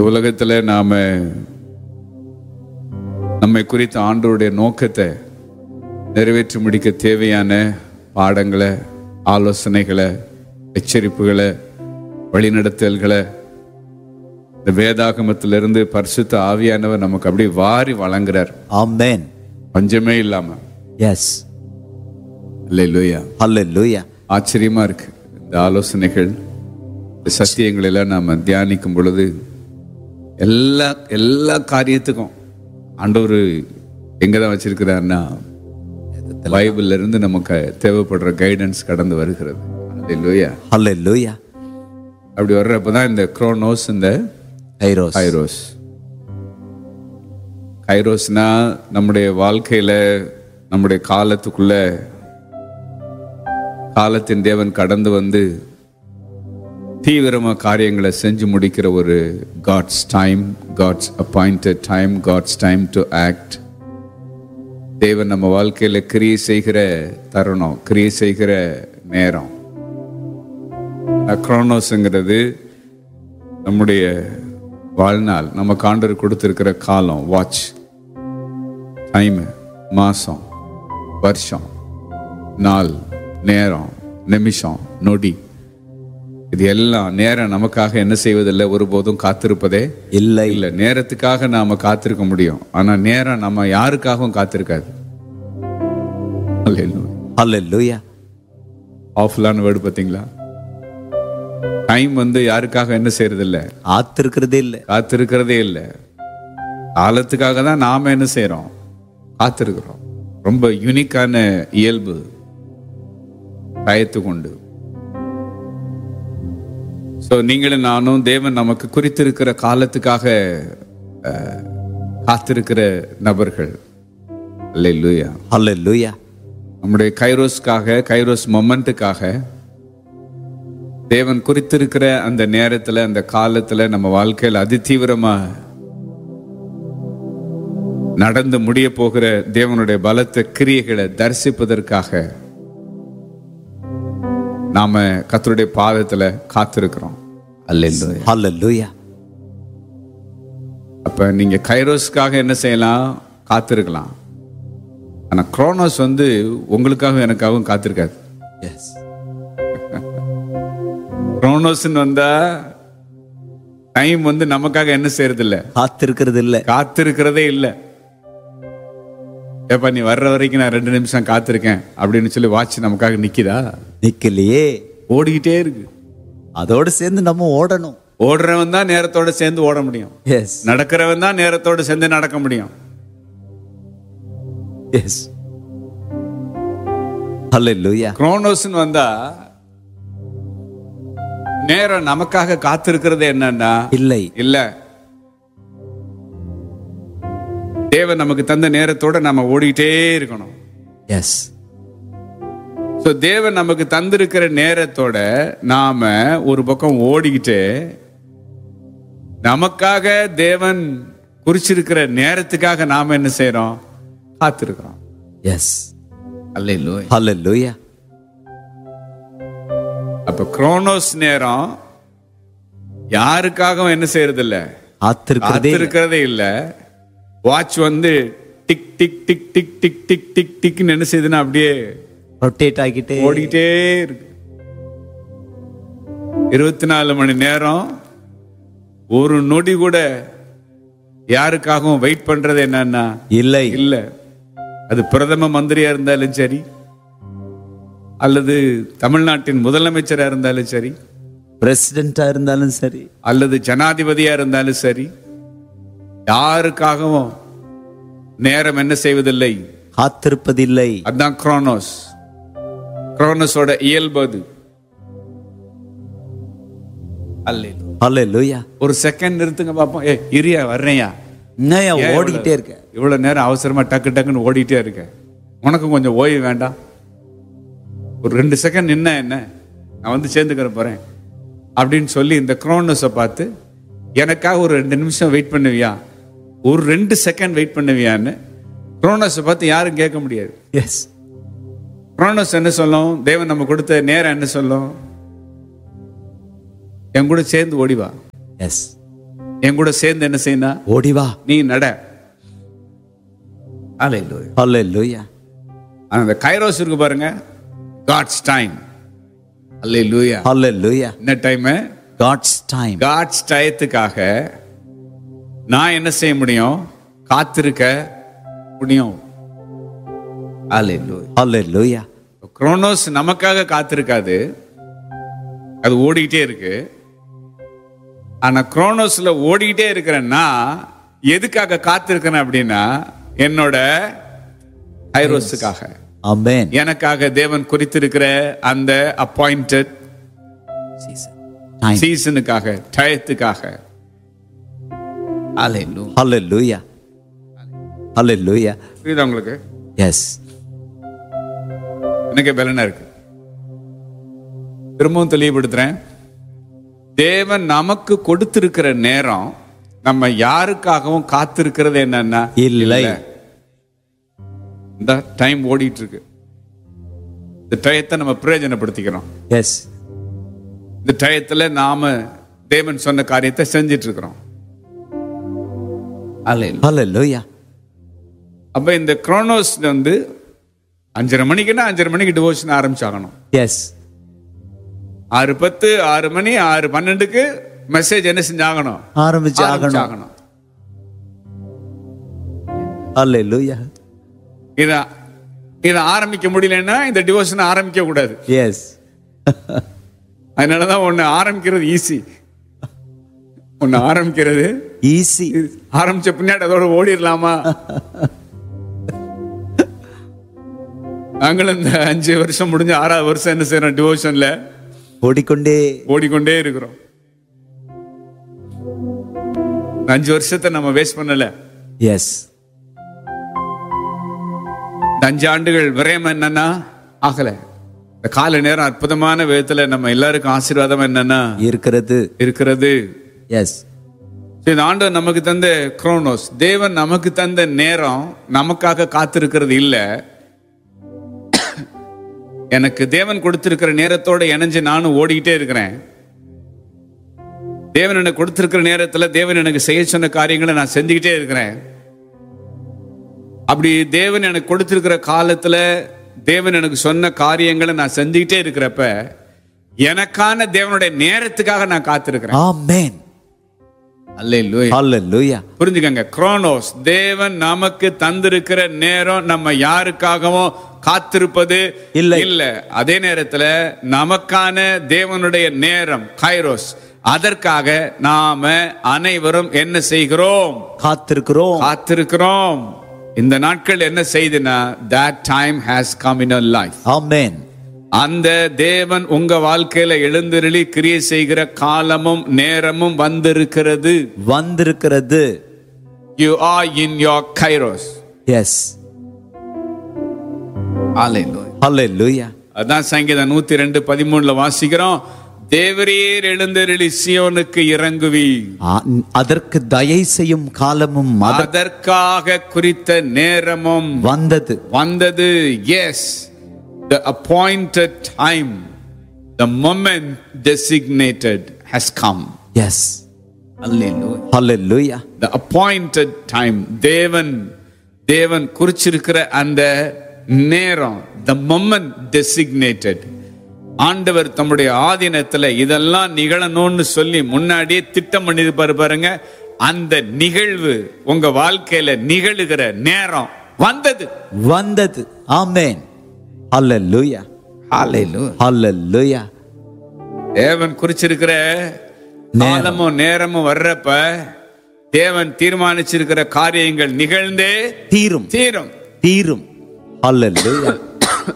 இந்த உலகத்துல நாம நம்மை குறித்த ஆண்டவருடைய நோக்கத்தை நிறைவேற்றி முடிக்க தேவையான பாடங்களை ஆலோசனைகளை எச்சரிப்புகளை வழிநடத்தல்களை இந்த வேதாகமத்திலிருந்து பரிசுத்த ஆவியானவர் நமக்கு அப்படியே வாரி வழங்குறார் Amen. பஞ்சமே இல்லாம Yes. இல்லையா Hallelujah. ஆச்சரியமா இருக்கு இந்த ஆலோசனைகள் இந்த சத்தியங்கள் எல்லாம் நாம தியானிக்கும் பொழுது எல்லா எல்லா காரியத்துக்கும் ஆண்டவர் எங்க தான் வச்சிருக்கிறாருன்னா பைபிள்ல இருந்து நமக்கு தேவைப்படுற கைடன்ஸ் கடந்து வருகிறது அல்லேலூயா Hallelujah. அப்படி வர்றப்பதான் இந்த குரோனோஸ் இந்த Kairos. கைரோஸ் கைரோஸ்னா நம்முடைய வாழ்க்கையில நம்முடைய காலத்துக்குள்ள காலத்தின் தேவன் கடந்து வந்து தீவிரமா காரியங்களை செஞ்சு முடிக்கிற ஒரு God's time God's appointed time God's time to act தேவன் நம்ம வாழ்க்கையில கிரியை செய்கிற தருணம் கிரியை செய்கிற நேரம் அக்ரோனோஸுங்கிறது நம்முடைய வாழ்நாள் நம்ம காண்டர் கொடுத்திருக்கிற காலம் வாட்ச் டைம் மாசம் வருஷம் நாள் நேரம் நிமிஷம் நொடி இது எல்லாம் நேரம் நமக்காக என்ன செய்வதில்லை ஒருபோதும் காத்திருப்பதே இல்லை இல்ல நேரத்துக்காக நாம காத்திருக்க முடியும் ஆனா நேரம் நம்ம யாருக்காகவும் காத்திருக்காது Hallelujah. ஆஃப்லான வேர்டு பாத்தீங்களா டைம் வந்து யாருக்காக என்ன செய்யறது இல்ல ஆத்திருக்கிறதே இல்லை காத்திருக்கிறதே இல்ல காலத்துக்காக தான் நாம என்ன செய்றோம் காத்திருக்கிறோம் ரொம்ப யூனிக்கான இயல்பு டயத்து கொண்டு ஸோ நீங்களும் நானும் தேவன் நமக்கு குறித்திருக்கிற காலத்துக்காக அஹ், காத்திருக்கிற நபர்கள் அல்லேலூயா Hallelujah. நம்முடைய கைரோஸ்க்காக கைரோஸ் மொமெண்ட்டுக்காக தேவன் குறித்திருக்கிற அந்த நேரத்துல அந்த காலத்துல நம்ம வாழ்க்கையில அதிதீவிரமா நடந்து முடிய போகிற தேவனுடைய பலத்த கிரியைகளை தரிசிப்பதற்காக நாம கர்த்தருடைய பாதத்துல காத்திருக்கிறோம் அல்ல Hallelujah. அப்ப நீங்க கைரோஸ்க்காக என்ன செய்யலாம் காத்திருக்கலாம் ஆனா குரோனோஸ் வந்து உங்களுக்காக எனக்காகவும் காத்திருக்காது Yes. குரோனோஸ்னு வந்தா டைம் வந்து நமக்காக என்ன செய்யறது இல்ல காத்திருக்கிறது இல்லை காத்திருக்கிறதே இல்ல ஏப்பா நீ வர்ற வரைக்கும் நான் ரெண்டு நிமிஷம் காத்திருக்கேன் அப்படின்னு சொல்லி வாட்ச் நமக்காக நிக்குதா நிக்கலையே ஓடிக்கிட்டே இருக்கு அதோடு சேர்ந்து நம்ம ஓடணும் ஓடுறவன் தான் நேரத்தோட சேர்ந்து ஓட முடியும் எஸ் நடக்கிறவன் தான் நேரத்தோட சேர்ந்து நடக்க முடியும் எஸ் Hallelujah. குரோனோஸ்னு வந்தா நேரம் நமக்காக காத்திருக்கிறது என்னன்னா இல்லை இல்ல தேவன் நமக்கு தந்த நேரத்தோட நம்ம ஓடிட்டே இருக்கணும் எஸ் ஸோ தேவன் நமக்கு தந்திருக்கிற நேரத்தோட நாம ஒரு பக்கம் ஓடிக்கிட்டு நமக்காக தேவன் குறிச்சிருக்கிற நேரத்துக்காக நாம என்ன செய்றோம் காத்திருக்கிறோம் எஸ் அல்ல Hallelujah. அப்ப குரோனோஸ் நேரம் யாருக்காகவும் என்ன செய்யறது இல்ல காத்திருக்கிறதே இல்லை. காத்திருக்கிறதே இல்ல வாட்ச் வந்து tick tick tick tick tick tick tick டிக்னு என்ன செய்யுதுன்னா அப்படியே ரொட்டேட் ஆகிட்டே ஓடிட்டே இருக்கு இருபத்தி நாலு மணி நேரம் ஒரு நொடி கூட யாருக்காகவும் வெயிட் பண்றது என்னன்னா இல்லை இல்ல அது பிரதம மந்திரியா இருந்தாலும் சரி அல்லது தமிழ்நாட்டின் முதலமைச்சரா இருந்தாலும் சரி பிரசிடென்டா இருந்தாலும் சரி அல்லது ஜனாதிபதியா இருந்தாலும் சரி யாருக்காகவும் நேரம் என்ன செய்வதில்லை காத்திருப்பதில்லை அதான் குரோனோஸ் குரோனோஸோட இயல்பு அது அல்லேலூயா. Hallelujah. ஒரு செகண்ட் நிறுத்துங்க பாப்போம் ஏ இரியா வர்றேன்யா என்னய்யா ஏன் ஓடிக்கிட்டே இவ்வளவு- இருக்க இவ்வளவு நேரம் அவசரமா டக்கு டக்குன்னு ஓடிட்டே இருக்க உனக்கும் கொஞ்சம் ஓய்வு வேண்டாம் ஒரு ரெண்டு செகண்ட் நின்ன என்ன நான் வந்து சேர்ந்துக்கிற போறேன் அப்படின்னு சொல்லி இந்த குரோனஸை பார்த்து எனக்காக ஒரு ரெண்டு நிமிஷம் வெயிட் பண்ணுவியா ஒரு ரெண்டு செகண்ட் வெயிட் பண்ணுவியான்னு குரோனஸை பார்த்து யாரும் கேட்க முடியாது எஸ் குரோனஸ் என்ன சொல்லும் தேவன் நம்ம கொடுத்த நேரம் என்ன சொல்லும் என் கூட சேர்ந்து ஓடிவா எஸ் என் கூட சேர்ந்து என்ன செய்யணும் ஓடி வா நீ நட Hallelujah. ஹalleluya அந்த கைரோஸ் இருக்கு பாருங்க காட்ஸ் டைம் அல்லேலூயா ஹalleluya என்ன டைம் காட்ஸ் டைம் காட்ஸ் டயத்துக்காக நான் என்ன செய்ய முடியும் காத்திருக்க முடியும் அல்லேலூயா ஹalleluya குரோனோஸ் நமக்காக காத்திருக்காது அது ஓடிக்கிட்டே இருக்கு ஆனா குரோனோஸ்ல ஓடிக்கிட்டே இருக்கிறேன்னா எதுக்காக காத்திருக்கிறேன் அப்படின்னா என்னோட ஐரோஸுக்காக ஆமென் எனக்காக தேவன் குறித்திருக்கிற அந்த அப்பாயிண்டட் டைம் சீசனுக்காக டயத்துக்காக Hallelujah. ஹalleluya ஹalleluya புரியுதா உங்களுக்கு எஸ் எனக்கு பலனா இருக்கு திரும்பவும் தெளிவுபடுத்துறேன் தேவன் நமக்கு கொடுத்திருக்கிற நேரம் நம்ம யாருக்காகவும் காத்திருக்கிறது என்னன்னா இல்லை. இந்த டைம் ஓடிட்டு இருக்கு இந்த டயத்தை நம்ம பிரயோஜனப்படுத்திக்கிறோம் எஸ் இந்த டயத்துல நாம தேவன் சொன்ன காரியத்தை செஞ்சிட்டு இருக்கிறோம் Hallelujah. ஹalleluya அப்ப இந்த குரோனோஸ் வந்து அஞ்சரை மணிக்குன்னா அஞ்சரை மணிக்கு டிவோஷன் ஆரம்பிச்சாகணும் எஸ் ஆறு பத்து ஆறு மணி ஆறு பன்னெண்டுக்கு மெசேஜ் என்ன செஞ்சாகணும் ஆரம்பிச்சு ஆகணும் ஆரம்பிச்சாகணும் ஹalleluya இத இத ஆரம்பிக்க முடியலன்னா இந்த டிவோஷன் ஆரம்பிக்க கூடாது எஸ் அதனாலதான் ஒண்ணு ஆரம்பிக்கிறது ஈஸி ஒண்ணு ஆரம்பிக்கிறது ஈஸி ஆரம்பிச்ச பின்னாடி அதோட ஓடிடலாமா நாங்களும் இந்த அஞ்சு வருஷம் முடிஞ்சு ஆறாவது வருஷம் என்ன செய்யறோம் டிவோஷன்ல ஓடிக்கொண்டே ஓடிக்கொண்டே இருக்கிறோம் இந்த அஞ்சு வருஷத்தை நம்ம வேஸ்ட் பண்ணல எஸ் இந்த அஞ்சு ஆண்டுகள் விரயம் என்னன்னா ஆகல இந்த கால நேரம் அற்புதமான விதத்துல நம்ம எல்லாருக்கும் ஆசீர்வாதம் என்னன்னா இருக்கிறது இருக்கிறது எஸ் இந்த ஆண்டவர் நமக்கு தந்த குரோனோஸ் தேவன் நமக்கு தந்த நேரம் நமக்காக காத்திருக்கிறது இல்ல எனக்கு தேவன் கொடுத்திருக்கிற நேரத்தோட இணைஞ்சு நானும் ஓடிக்கிட்டே இருக்கிறேன் தேவன் எனக்கு கொடுத்திருக்கிற நேரத்துல தேவன் எனக்கு செய்ய சொன்ன காரியங்களை நான் செஞ்சுக்கிட்டே இருக்கிறேன் அப்படி தேவன் எனக்கு கொடுத்திருக்கிற காலத்துல தேவன் எனக்கு சொன்ன காரியங்களை நான் செஞ்சுக்கிட்டே இருக்கிறப்ப எனக்கான தேவனுடைய நேரத்துக்காக நான் காத்திருக்கிறேன் ஆமென் அல்லேலூயா ஹalleluya புரிஞ்சுக்கங்க குரோனோஸ் தேவன் நமக்கு தந்திருக்கிற நேரம் நம்ம யாருக்காகவும் காத்திருப்பது இல்லை. இல்ல அதே நேரத்துல நமக்கான தேவனுடைய நேரம் கைரோஸ் அதற்காக நாம அனைவரும் என்ன செய்கிறோம் காத்திருக்கிறோம் காத்திருக்கிறோம் இந்த நாட்கள் என்ன செய்துனா that time has come in our life ஆமென் அந்த தேவன் உங்க வாழ்க்கையில எழுந்தருளி கிரியை செய்கிற காலமும் நேரமும் வந்திருக்கிறது வந்திருக்கிறது You are in your kairos. Yes Hallelujah. ஹalleluya அதான் சங்கீதம் நூத்தி ரெண்டு பதிமூணுல வாசிக்கிறோம் தேவரீர் எழுந்தருளி சியோனுக்கு இறங்குவி ஆ- அதற்கு தயை செய்யும் காலமும் அத- அதற்காக குறித்த நேரமும் வந்தது வந்தது yes the appointed time the moment designated has come yes Hallelujah. ஹalleluya the appointed time தேவன் தேவன் குறிச்சிருக்கிற அந்த நேரம் the moment designated ஆண்டவர் தம்முடைய ஆதீனத்துல இதெல்லாம் நிகழணும்னு சொல்லி முன்னாடியே திட்டம் பண்ணிருப்பாரு பாருங்க அந்த நிகழ்வு உங்க வாழ்க்கையில நிகழுகிற நேரம் வந்தது வந்தது ஆமென் ஹalleluya ஹalleluya தேவன் குறிச்சிருக்கிற காலமும் நேரமும் வர்றப்ப தேவன் தீர்மானிச்சிருக்கிற காரியங்கள் நிகழ்ந்தே தீரும் தீரும் தீரும் ஹalleluya